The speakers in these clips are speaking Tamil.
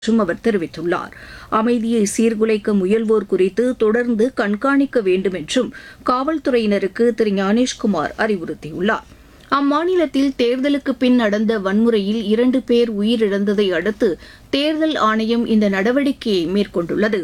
என்றும் அவர் தெரிவித்துள்ளார் அமைதியை சீர்குலைக்க முயல்வோர் குறித்து தொடர்ந்து கண்காணிக்க வேண்டும் என்றும் காவல்துறையினருக்கு திரு ஞானேஷ்குமார் அறிவுறுத்தியுள்ளார் அம்மாநிலத்தில் தேர்தலுக்கு பின் நடந்த வன்முறையில் இரண்டு பேர் உயிரிழந்ததை அடுத்து தேர்தல் ஆணையம் இந்த நடவடிக்கையை மேற்கொண்டுள்ளது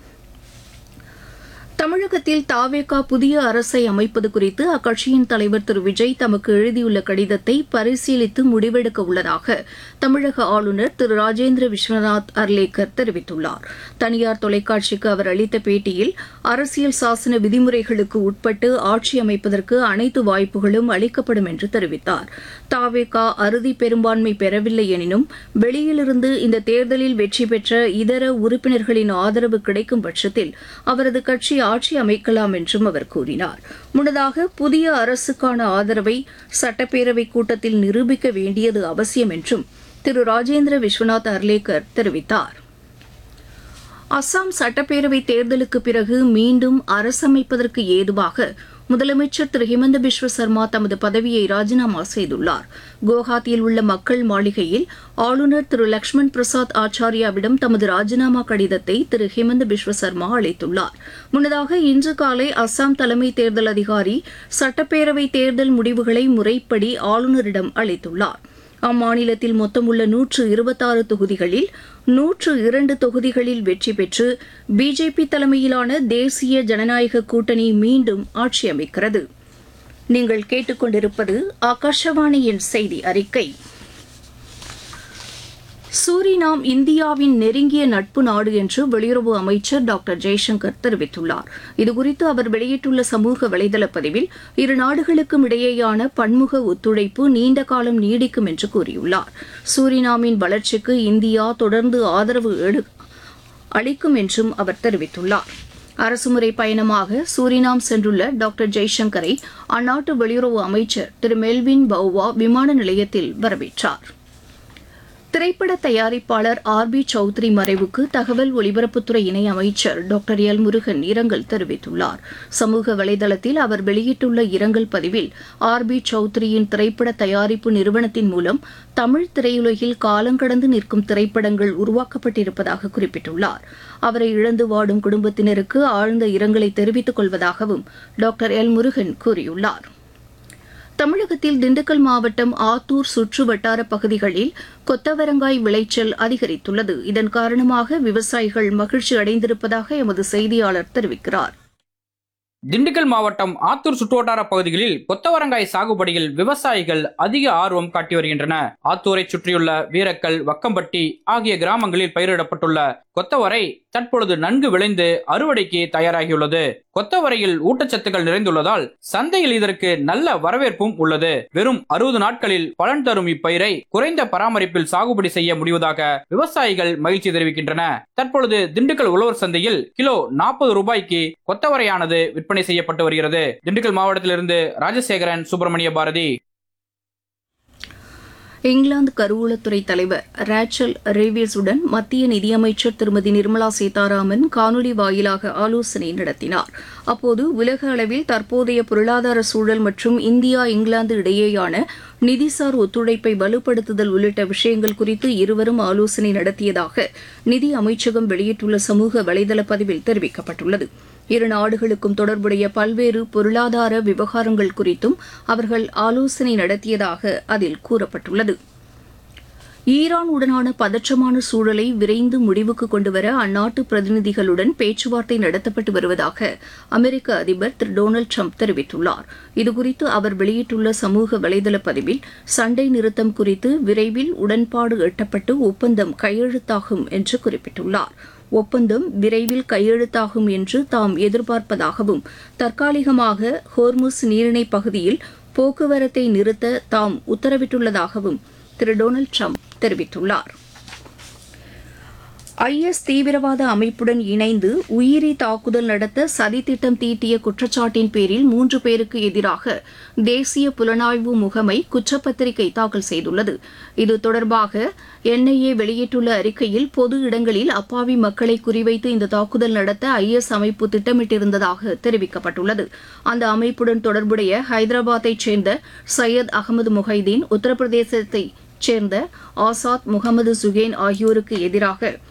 தமிழகத்தில் தாவேகா புதிய அரசை அமைப்பது குறித்து அக்கட்சியின் தலைவர் திரு விஜய் தமக்கு எழுதியுள்ள கடிதத்தை பரிசீலித்து முடிவெடுக்க உள்ளதாக தமிழக ஆளுநர் திரு ராஜேந்திர விஸ்வநாத் அர்லேக்கர் தெரிவித்துள்ளார் தனியார் தொலைக்காட்சிக்கு அவர் அளித்த பேட்டியில் அரசியல் சாசன விதிமுறைகளுக்கு உட்பட்டு ஆட்சி அமைப்பதற்கு அனைத்து வாய்ப்புகளும் அளிக்கப்படும் என்று தெரிவித்தார் தாவேகா அறுதி பெரும்பான்மை பெறவில்லை எனினும் வெளியிலிருந்து இந்த தேர்தலில் வெற்றி பெற்ற இதர உறுப்பினர்களின் ஆதரவு கிடைக்கும் பட்சத்தில் அவரது கட்சி ஆட்சி அமைக்கலாம் என்றும் அவர் கூறினார் முன்னதாக புதிய அரசுக்கான ஆதரவை சட்டப்பேரவை கூட்டத்தில் நிரூபிக்க வேண்டியது அவசியம் என்றும் திரு ராஜேந்திர விஸ்வநாத் அர்லேக்கர் தெரிவித்தார் அஸ்ஸாம் சட்டப்பேரவை தேர்தலுக்கு பிறகு மீண்டும் அரசமைப்பதற்கு ஏதுவாக முதலமைச்சர் திரு ஹிமந்த பிஸ்வ சர்மா தமது பதவியை ராஜினாமா செய்துள்ளார் குவஹாத்தியில் உள்ள மக்கள் மாளிகையில் ஆளுநர் திரு லக்ஷ்மண் பிரசாத் ஆச்சாரியாவிடம் தமது ராஜினாமா கடிதத்தை திரு ஹிமந்த பிஸ்வ சர்மா அளித்துள்ளார் முன்னதாக இன்று காலை அஸ்ஸாம் தலைமை தேர்தல் அதிகாரி சட்டப்பேரவை தேர்தல் முடிவுகளை முறைப்படி ஆளுநரிடம் அளித்துள்ளார் அம்மாநிலத்தில் மொத்தமுள்ள நூற்று இருபத்தாறு தொகுதிகளில் நூற்று இரண்டு தொகுதிகளில் வெற்றி பெற்று பிஜேபி தலைமையிலான தேசிய ஜனநாயக கூட்டணி மீண்டும் ஆட்சி அமைக்கிறது நீங்கள் கேட்டுக்கொண்டிருப்பது ஆகாஷவாணியின் செய்தி அறிக்கை சூரினாம் இந்தியாவின் நெருங்கிய நட்பு நாடு என்று வெளியுறவு அமைச்சர் டாக்டர் ஜெய்சங்கர் தெரிவித்துள்ளார் இதுகுறித்து அவர் வெளியிட்டுள்ள சமூக வலைதள பதிவில் இரு நாடுகளுக்கும் இடையேயான பன்முக ஒத்துழைப்பு நீண்ட காலம் நீடிக்கும் என்று கூறியுள்ளார் சூரினாமின் வளர்ச்சிக்கு இந்தியா தொடர்ந்து ஆதரவு எடு- அளிக்கும் என்றும் அவர் தெரிவித்துள்ளார் அரசுமுறை பயணமாக சூரினாம் சென்றுள்ள டாக்டர் ஜெய்சங்கரை அந்நாட்டு வெளியுறவு அமைச்சர் திரு மெல்வின் பௌவா விமான நிலையத்தில் வரவேற்றார் திரைப்பட தயாரிப்பாளர் ஆர் பி சௌத்ரி மறைவுக்கு தகவல் ஒலிபரப்புத்துறை இணை அமைச்சர் டாக்டர் எல் முருகன் இரங்கல் தெரிவித்துள்ளார் சமூக வலைதளத்தில் அவர் வெளியிட்டுள்ள இரங்கல் பதிவில் ஆர் பி சௌத்ரியின் திரைப்பட தயாரிப்பு நிறுவனத்தின் மூலம் தமிழ் திரையுலகில் காலங்கடந்து நிற்கும் திரைப்படங்கள் உருவாக்கப்பட்டிருப்பதாக குறிப்பிட்டுள்ளார் அவரை இழந்து வாடும் குடும்பத்தினருக்கு ஆழ்ந்த இரங்கலை தெரிவித்துக் கொள்வதாகவும் டாக்டர் எல் முருகன் கூறியுள்ளார் தமிழகத்தில் திண்டுக்கல் மாவட்டம் ஆத்தூர் சுற்று வட்டார பகுதிகளில் கொத்தவரங்காய் விளைச்சல் அதிகரித்துள்ளது இதன் காரணமாக விவசாயிகள் மகிழ்ச்சி அடைந்திருப்பதாக எமது செய்தியாளர் தெரிவிக்கிறார் திண்டுக்கல் மாவட்டம் ஆத்தூர் சுற்றுவட்டார பகுதிகளில் கொத்தவரங்காய் சாகுபடியில் விவசாயிகள் அதிக ஆர்வம் காட்டி வருகின்றன ஆத்தூரை சுற்றியுள்ள வீரக்கல் வக்கம்பட்டி ஆகிய கிராமங்களில் பயிரிடப்பட்டுள்ள கொத்தவரை தற்பொழுது நன்கு விளைந்து அறுவடைக்கு தயாராகியுள்ளது கொத்தவரையில் ஊட்டச்சத்துக்கள் நிறைந்துள்ளதால் சந்தையில் இதற்கு நல்ல வரவேற்பும் உள்ளது வெறும் அறுபது நாட்களில் பலன் தரும் இப்பயிரை குறைந்த பராமரிப்பில் சாகுபடி செய்ய முடிவதாக விவசாயிகள் மகிழ்ச்சி தெரிவிக்கின்றன தற்பொழுது திண்டுக்கல் உழவர் சந்தையில் கிலோ நாற்பது ரூபாய்க்கு கொத்தவரையானது விற்பனை செய்யப்பட்டு வருகிறது திண்டுக்கல் மாவட்டத்திலிருந்து ராஜசேகரன் சுப்பிரமணிய பாரதி இங்கிலாந்து கருவூலத்துறை தலைவர் ரேச்சல் ரேவியஸுடன் மத்திய நிதியமைச்சர் திருமதி நிர்மலா சீதாராமன் காணொலி வாயிலாக ஆலோசனை நடத்தினார் அப்போது உலக அளவில் தற்போதைய பொருளாதார சூழல் மற்றும் இந்தியா இங்கிலாந்து இடையேயான நிதிசார் ஒத்துழைப்பை வலுப்படுத்துதல் உள்ளிட்ட விஷயங்கள் குறித்து இருவரும் ஆலோசனை நடத்தியதாக நிதி அமைச்சகம் வெளியிட்டுள்ள சமூக வலைதள பதிவில் தெரிவிக்கப்பட்டுள்ளது இரு நாடுகளுக்கும் தொடர்புடைய பல்வேறு பொருளாதார விவகாரங்கள் குறித்தும் அவர்கள் ஆலோசனை நடத்தியதாக அதில் கூறப்பட்டுள்ளது ஈரான் உடனான பதற்றமான சூழலை விரைந்து முடிவுக்கு கொண்டுவர அந்நாட்டு பிரதிநிதிகளுடன் பேச்சுவார்த்தை நடத்தப்பட்டு வருவதாக அமெரிக்க அதிபர் திரு டொனால்டு ட்ரம்ப் தெரிவித்துள்ளார் இதுகுறித்து அவர் வெளியிட்டுள்ள சமூக வலைதள பதிவில் சண்டை நிறுத்தம் குறித்து விரைவில் உடன்பாடு எட்டப்பட்டு ஒப்பந்தம் கையெழுத்தாகும் என்று குறிப்பிட்டுள்ளார் ஒப்பந்தம் விரைவில் கையெழுத்தாகும் என்று தாம் எதிர்பார்ப்பதாகவும் தற்காலிகமாக ஹோர்முஸ் நீரிணை பகுதியில் போக்குவரத்தை நிறுத்த தாம் உத்தரவிட்டுள்ளதாகவும் திரு டொனால்டு ட்ரம்ப் தெரிவித்துள்ளார் ஐஎஸ் தீவிரவாத அமைப்புடன் இணைந்து உயிரி தாக்குதல் நடத்த சதித்திட்டம் தீட்டிய குற்றச்சாட்டின் பேரில் மூன்று பேருக்கு எதிராக தேசிய புலனாய்வு முகமை குற்றப்பத்திரிகை தாக்கல் செய்துள்ளது இது தொடர்பாக என்ஐஏ வெளியிட்டுள்ள அறிக்கையில் பொது இடங்களில் அப்பாவி மக்களை குறிவைத்து இந்த தாக்குதல் நடத்த ஐஎஸ் அமைப்பு திட்டமிட்டிருந்ததாக தெரிவிக்கப்பட்டுள்ளது அந்த அமைப்புடன் தொடர்புடைய ஹைதராபாத்தைச் சேர்ந்த சையத் அகமது முஹைதீன் உத்தரப்பிரதேசத்தை சேர்ந்த ஆசாத் முகமது சுகேன் ஆகியோருக்கு எதிராக